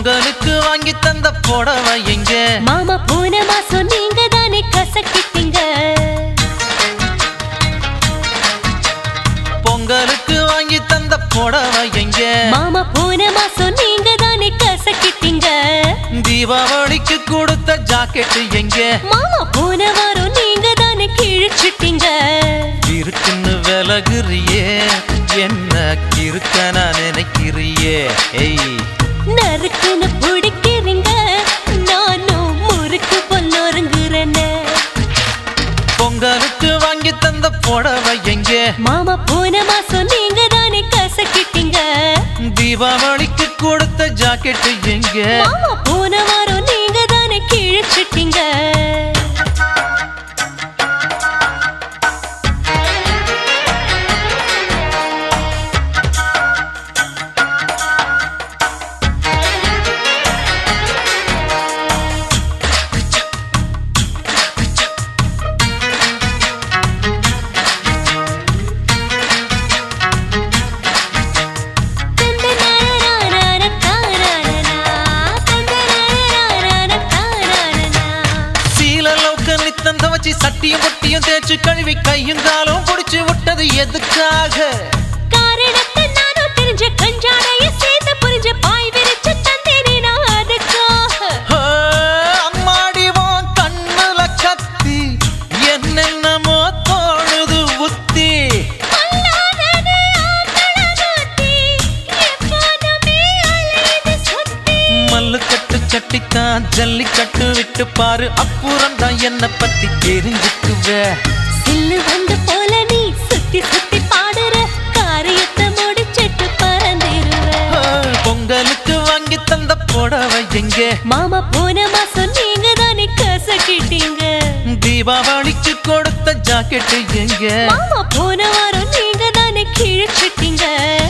பொங்கலுக்கு வாங்கி தந்த புடவை எங்க மாமா போன மாசம் நீங்க தானே கசக்கிட்டீங்க பொங்கலுக்கு வாங்கி தந்த புடவை எங்க மாமா போன மாசம் நீங்க தானே கசக்கிட்டீங்க தீபாவளிக்கு கொடுத்த ஜாக்கெட் எங்க மாமா போன வாரம் நீங்க தானே கிழிச்சிட்டீங்க இருக்குன்னு விலகுறியே என்ன கிறுக்க நான் நினைக்கிறியே ஏய் நறுக்குன்னு பிடிக்கிறீங்க நானும் முறுக்கு பொல்லோருங்குறேன்னு பொங்கலுக்கு வாங்கி தந்த புடவை எங்க மாமா போன மாசம் நீங்க தானே கசக்கிட்டீங்க தீபாவளிக்கு கொடுத்த ஜாக்கெட் எங்க மாமா போன வாரம் நீங்க தானே கிழிச்சிட்டீங்க சீல லோக்க நித்தந்த வச்சு சட்டியும் பொட்டியும் தேய்ச்சு கழுவி கையும் காலும் பிடிச்சு விட்டது எதுக்காக காரணத்தை நானும் தெரிஞ்ச கஞ்சாடைய சேர்த்து புரிஞ்ச பாய் விரிச்சு தந்தேனே நான் அதுக்காக ஆ, அம்மாடி உன் கண்ணுல கத்தி என்னென்னமோ தோணுது உத்தி அல்லாதது ஆம்பளமாத்தி, எப்போதுமே அலையுது சுத்தி. மல்லு கட்டு சட்டித்தான் ஜல்லிக்கட்டு விட்டு பாரு அப்புறம் தான் என்ன பத்தி தெரிஞ்சுக்குவே சில்லு வந்து போல நீ சுத்தி சுத்தி பாடுற காரியத்தை முடிச்சிட்டு பறந்துருவ ஆ, பொங்கலுக்கு வாங்கி தந்த புடவை எங்கே மாமா போன மாசம் நீங்க தானே கசக்கிட்டீங்க தீபாவளிக்கு கொடுத்த ஜாக்கெட் எங்க மாமா போன வாரம் நீங்க தானே கிழிச்சிட்டீங்க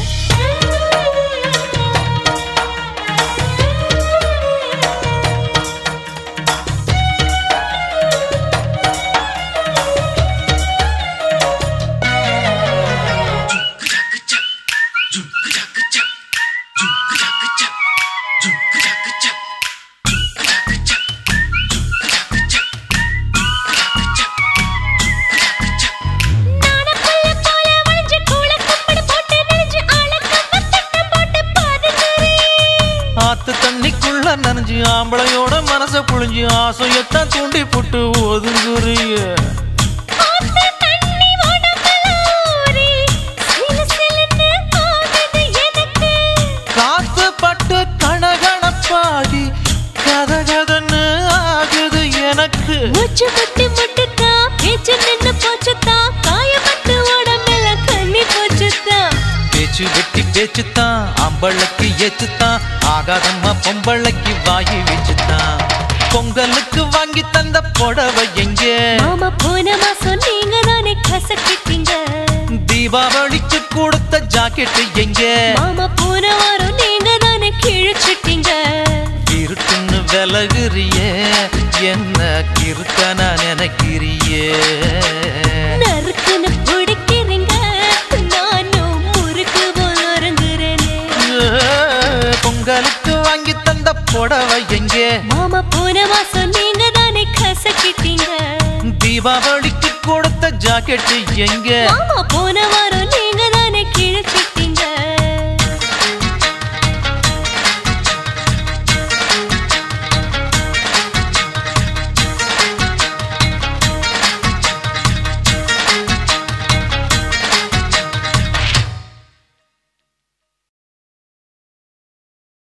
நாணப்புள்ள போல வளைஞ்சு கூள கும்பிடு போட்டு நெளிஞ்சு ஆளக்கம்ப திட்டம் போட்டு பாதுகாறேன் ஆத்து தண்ணிக்குள்ள நனைஞ்சு ஆம்பளையோட மனச புழிஞ்சு ஆசையத்தான் தூண்டி போட்டு ஒதுங்குறிய ஆத்து தண்ணி உடம்புல ஊறி சிலு சிலுன்னு ஆகுது எனக்கு. காத்து பட்டு கணகணப்பாகி கதகதன்னு ஆகுது எனக்கு மூச்சு முட்டி முட்டுத்தான், பேச்சு நின்னு போச்சுத்தான், காயப்பட்டு உடம்பெல்லாம் கண்ணி போச்சுத்தான். பேச்சு வெட்டி பேச்சுத்தான் அம்பளைக்கு ஏச்சுத்தான் ஆகாதம்மா பொம்பளைக்கு வாயி வச்சுத்தான் பொங்கலுக்கு வாங்கி தந்த புடவை எங்கே மாமா போன மாசம் நீங்க தானே கசக்கிட்டீங்க தீபாவளிக்கு கொடுத்த ஜாக்கெட் எங்கே மாமா போன வாரம் நீங்க தானே கிழிச்சிட்டீங்க இருக்குன்னு விலகுறியே என்ன கிறுக்க நான் நினைக்கிறியே நறுக்குன்னு பிடிக்கிறீங்க நானும் முறுக்கு போல் உறங்குறேனே பொங்கலுக்கு வாங்கி தந்த புடவை எங்கே மாமா போன மாசம் நீங்க தானே கசக்கிட்டீங்க தீபாவளிக்கு கொடுத்த ஜாக்கெட் எங்கே மாமா போன வாரம்